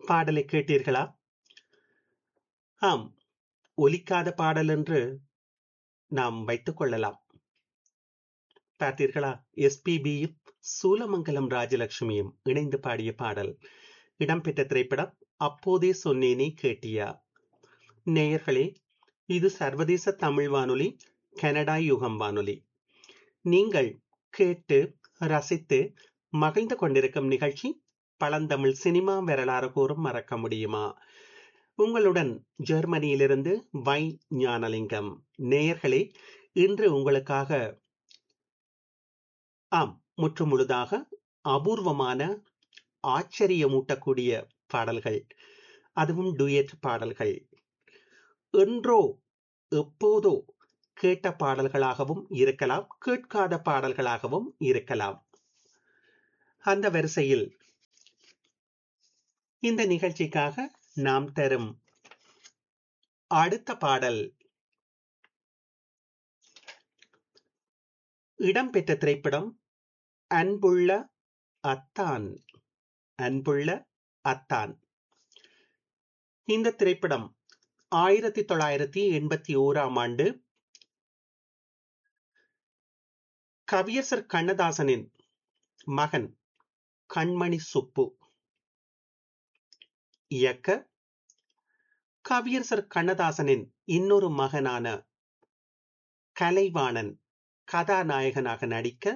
பாடலை கேட்டீர்களா ஆம் ஒலிக்காத பாடல் என்று நாம் வைத்துக் கொள்ளலாம் பார்த்தீர்களா எஸ்பிபியும் சூலமங்கலம் ராஜலட்சுமியும் இணைந்து பாடிய பாடல் இடம்பெற்ற திரைப்படம் அப்போதே சொன்னேனே கேட்டியா நேயர்களே இது சர்வதேச தமிழ் வானொலி கனடா யுகம் வானொலி நீங்கள் கேட்டு ரசித்து மகிழ்ந்து கொண்டிருக்கும் நிகழ்ச்சி பழந்தமிழ் சினிமா வரலாறு கூறும் மறக்க முடியுமா உங்களுடன் ஜெர்மனியிலிருந்து வை ஞானலிங்கம் நேயர்களே இன்று உங்களுக்காக ஆம் முற்று முழுதாக அபூர்வமான ஆச்சரியமூட்டக்கூடிய பாடல்கள் அதுவும் டுயட் பாடல்கள் என்றோ எப்போதோ கேட்ட பாடல்களாகவும் இருக்கலாம் கேட்காத பாடல்களாகவும் இருக்கலாம் அந்த வரிசையில் இந்த நிகழ்ச்சிக்காக நாம் தரும் அடுத்த பாடல் இடம்பெற்ற திரைப்படம் அன்புள்ள அத்தான் அன்புள்ள அத்தான் இந்த திரைப்படம் ஆயிரத்தி தொள்ளாயிரத்தி எண்பத்தி ஓராம் ஆண்டு கவியரசர் கண்ணதாசனின் மகன் கண்மணி சுப்பு இயக்க கவியரசர் கண்ணதாசனின் இன்னொரு மகனான கலைவாணன் கதாநாயகனாக நடிக்க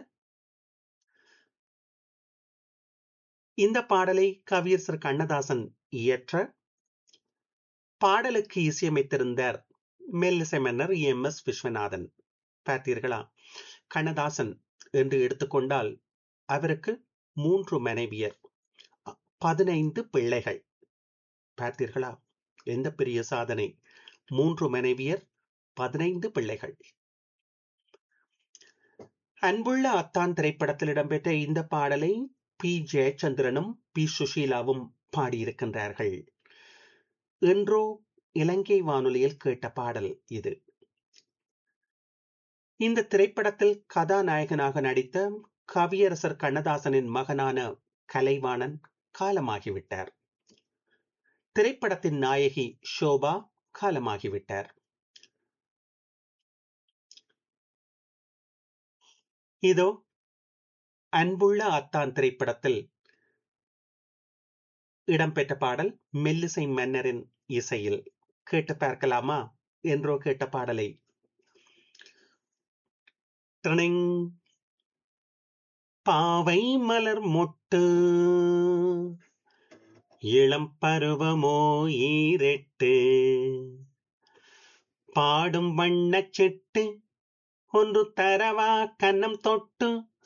இந்த பாடலை கவியரசர் கண்ணதாசன் இயற்ற பாடலுக்கு இசையமைத்திருந்தார் மெல்லிசை மன்னர் எம் எஸ் விஸ்வநாதன் பார்த்தீர்களா கண்ணதாசன் என்று எடுத்துக்கொண்டால் அவருக்கு மூன்று மனைவியர் பதினைந்து பிள்ளைகள் பார்த்தீர்களா எந்த பெரிய சாதனை மூன்று மனைவியர் பதினைந்து பிள்ளைகள் அன்புள்ள அத்தான் திரைப்படத்தில் இடம்பெற்ற இந்த பாடலை பி ஜெயச்சந்திரனும் பி சுஷீலாவும் பாடியிருக்கின்றார்கள் என்றோ இலங்கை வானொலியில் கேட்ட பாடல் இது இந்த திரைப்படத்தில் கதாநாயகனாக நடித்த கவியரசர் கண்ணதாசனின் மகனான கலைவாணன் காலமாகிவிட்டார் திரைப்படத்தின் நாயகி ஷோபா காலமாகிவிட்டார் இதோ அன்புள்ள அத்தான் திரைப்படத்தில் இடம்பெற்ற பாடல் மெல்லிசை மன்னரின் இசையில் கேட்டு பார்க்கலாமா என்றோ கேட்ட பாடலை பாவை மலர் மொட்டு இளம் பருவமோ ஈரெட்டு பாடும் வண்ணச் செட்டு ஒன்று தரவா கன்னம் தொட்டு